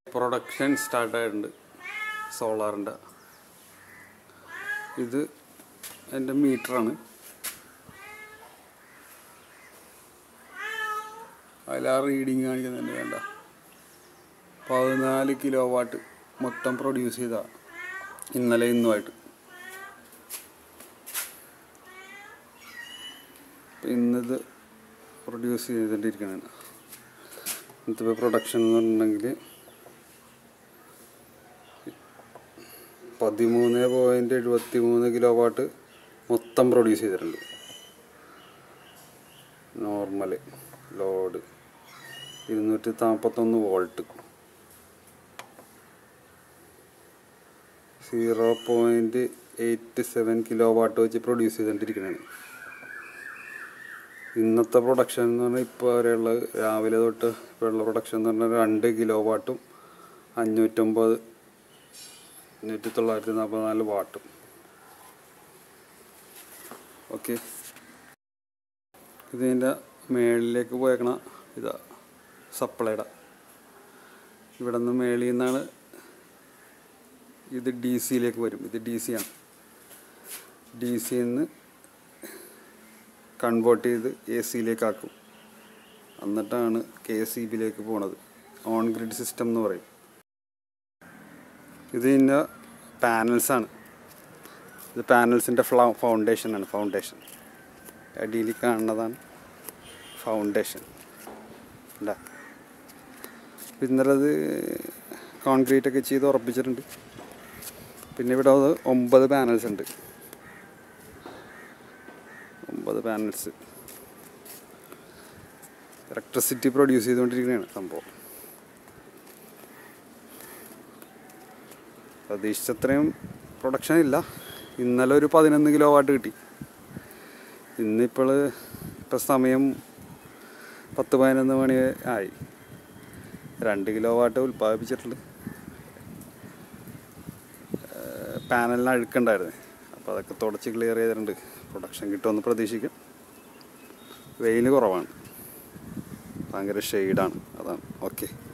production സ്റ്റാർട്ടായിട്ടുണ്ട് സോളാറിൻ്റെ ഇത് എൻ്റെ മീറ്ററാണ് അതിൽ ആ റീഡിങ് കാണിക്കുന്നുണ്ട് വേണ്ട പതിനാല് കിലോ വാട്ട് മൊത്തം പ്രൊഡ്യൂസ് ചെയ്ത ഇന്നലെ ഇന്നുമായിട്ട് ഇപ്പം ഇന്നത് പ്രൊഡ്യൂസ് ചെയ്തിട്ടിരിക്കണതാണ് ഇന്നത്തെ പ്രൊഡക്ഷൻ എന്ന് പറഞ്ഞിട്ടുണ്ടെങ്കിൽ പതിമൂന്ന് പോയിൻറ്റ് എഴുപത്തി മൂന്ന് കിലോ വാട്ട് മൊത്തം പ്രൊഡ്യൂസ് ചെയ്തിട്ടുണ്ട് നോർമൽ ലോഡ് ഇരുന്നൂറ്റി നാൽപ്പത്തൊന്ന് volt zero point eight seven kilowatt വെച്ച് പ്രൊഡ്യൂസ് ചെയ്തുകൊണ്ടിരിക്കുന്നതാണ് ഇന്നത്തെ പ്രൊഡക്ഷൻ എന്ന് പറഞ്ഞാൽ ഇപ്പോൾ വരെയുള്ള രാവിലെ തൊട്ട് ഇപ്പോഴുള്ള പ്രൊഡക്ഷൻ എന്ന് പറഞ്ഞാൽ രണ്ട് കിലോ വാട്ടും അഞ്ഞൂറ്റമ്പത് അഞ്ഞൂറ്റി തൊള്ളായിരത്തി നാൽപ്പത്തിനാല് വാട്ടും ഓക്കെ ഇതിൻ്റെ മേളിലേക്ക് പോയേക്കണ ഇതാ സപ്ലൈയുടെ ഇവിടെ നിന്ന് മേളിൽ നിന്നാണ് ഇത് ഡി സിയിലേക്ക് വരും ഇത് ഡി സി ആണ് ഡി സിയിൽ നിന്ന് കൺവേർട്ട് ചെയ്ത് എ സിയിലേക്ക് ആക്കും എന്നിട്ടാണ് കെ സി ബിയിലേക്ക് പോണത് ഓൺ ഗ്രിഡ് സിസ്റ്റം എന്ന് പറയും ഇത് ഇതിൻ്റെ പാനൽസാണ് ഇത് പാനൽസിൻ്റെ ഫ്ലൗ ഫൗണ്ടേഷനാണ് ഫൗണ്ടേഷൻ അടിയിൽ കാണുന്നതാണ് ഫൗണ്ടേഷൻ അല്ല ഇന്നലെ അത് കോൺക്രീറ്റ് ഒക്കെ ചെയ്ത് ഉറപ്പിച്ചിട്ടുണ്ട് പിന്നെ ഇവിടെ അത് ഒമ്പത് പാനൽസ് ഉണ്ട് ഒമ്പത് പാനൽസ് ഇലക്ട്രിസിറ്റി പ്രൊഡ്യൂസ് ചെയ്തുകൊണ്ടിരിക്കുന്നതാണ് സംഭവം പ്രതീക്ഷിച്ചത്രയും പ്രൊഡക്ഷൻ ഇല്ല ഇന്നലെ ഒരു പതിനൊന്ന് കിലോ വാട്ട് കിട്ടി ഇന്നിപ്പോൾ ഇപ്പം സമയം പത്ത് പതിനൊന്ന് മണി ആയി രണ്ട് കിലോ വാട്ട് ഉൽപ്പാദിപ്പിച്ചിട്ടുണ്ട് പാനലിന് അഴുക്കുണ്ടായിരുന്നു അപ്പോൾ അതൊക്കെ തുടച്ച് ക്ലിയർ ചെയ്തിട്ടുണ്ട് പ്രൊഡക്ഷൻ കിട്ടുമെന്ന് പ്രതീക്ഷിക്കും വെയിൽ കുറവാണ് ഭയങ്കര ഷെയ്ഡാണ് അതാണ് ഓക്കെ